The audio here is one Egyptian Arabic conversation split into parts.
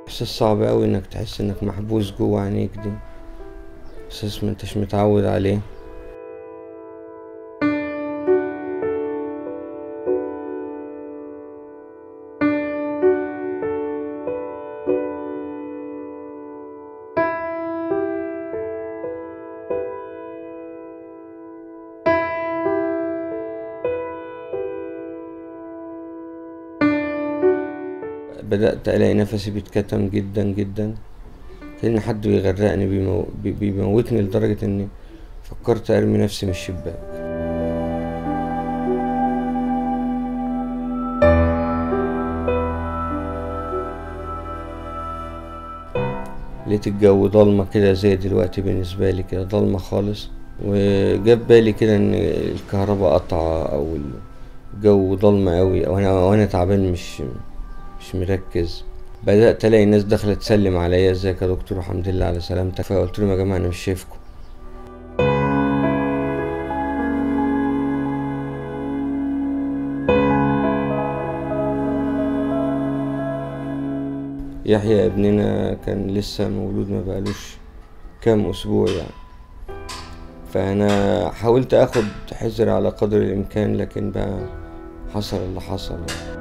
احساس صعب اوي انك تحس انك محبوس جوه عينيك دي احساس ما انتش متعود عليه بدأت ألاقي نفسي بيتكتم جدا جدا كأن حد بيغرقني بيمو... بي- بيموتني لدرجة إني فكرت أرمي نفسي من الشباك لقيت الجو ضلمة كده زي دلوقتي بالنسبة لي كده ضلمة خالص وجاب بالي كده إن الكهرباء قطعة أو الجو ضلمة أوي أو أنا وأنا تعبان مش مش مركز بدأت ألاقي الناس داخلة تسلم عليا ازيك يا دكتور الحمد لله على سلامتك فقلت لهم يا جماعة أنا مش شايفكم يحيى ابننا كان لسه مولود ما بقالوش كام أسبوع يعني فأنا حاولت أخد حذر على قدر الإمكان لكن بقى حصل اللي حصل يعني.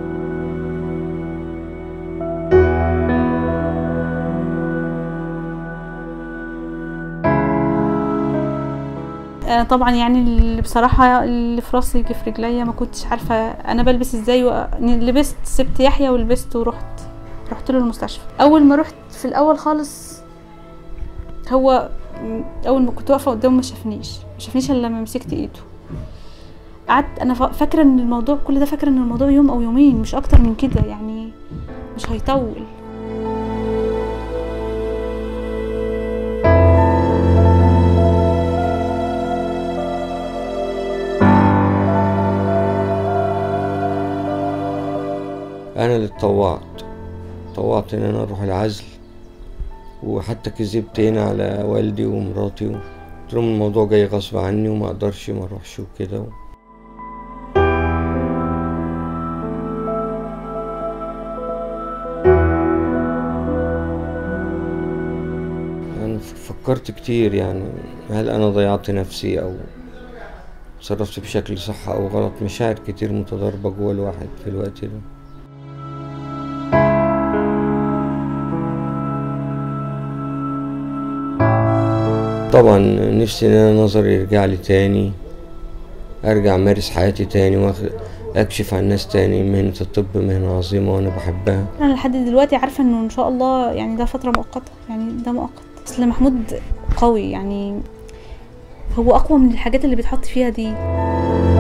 انا طبعا يعني اللي بصراحه اللي في راسي اللي في رجليا ما كنتش عارفه انا بلبس ازاي و... لبست سبت يحيى ولبست ورحت رحت له المستشفى اول ما رحت في الاول خالص هو م- اول ما كنت واقفه قدامه ما شافنيش ما شافنيش الا لما مسكت ايده قعدت انا فا- فاكره ان الموضوع كل ده فاكره ان الموضوع يوم او يومين مش اكتر من كده يعني مش هيطول انا اللي اتطوعت اتطوعت ان انا اروح العزل وحتى كذبت هنا على والدي ومراتي قلت لهم الموضوع جاي غصب عني وما اقدرش ما اروحش وكده انا ف- فكرت كتير يعني هل انا ضيعت نفسي او تصرفت بشكل صح او غلط مشاعر كتير متضاربة جوه الواحد في الوقت ده طبعا نفسي ان انا نظري يرجع لي تاني ارجع امارس حياتي تاني واكشف عن الناس تاني مهنة الطب مهنة عظيمة وانا بحبها انا لحد دلوقتي عارفه انه ان شاء الله يعني ده فتره مؤقته يعني ده مؤقت اصل محمود قوي يعني هو اقوى من الحاجات اللي بيتحط فيها دي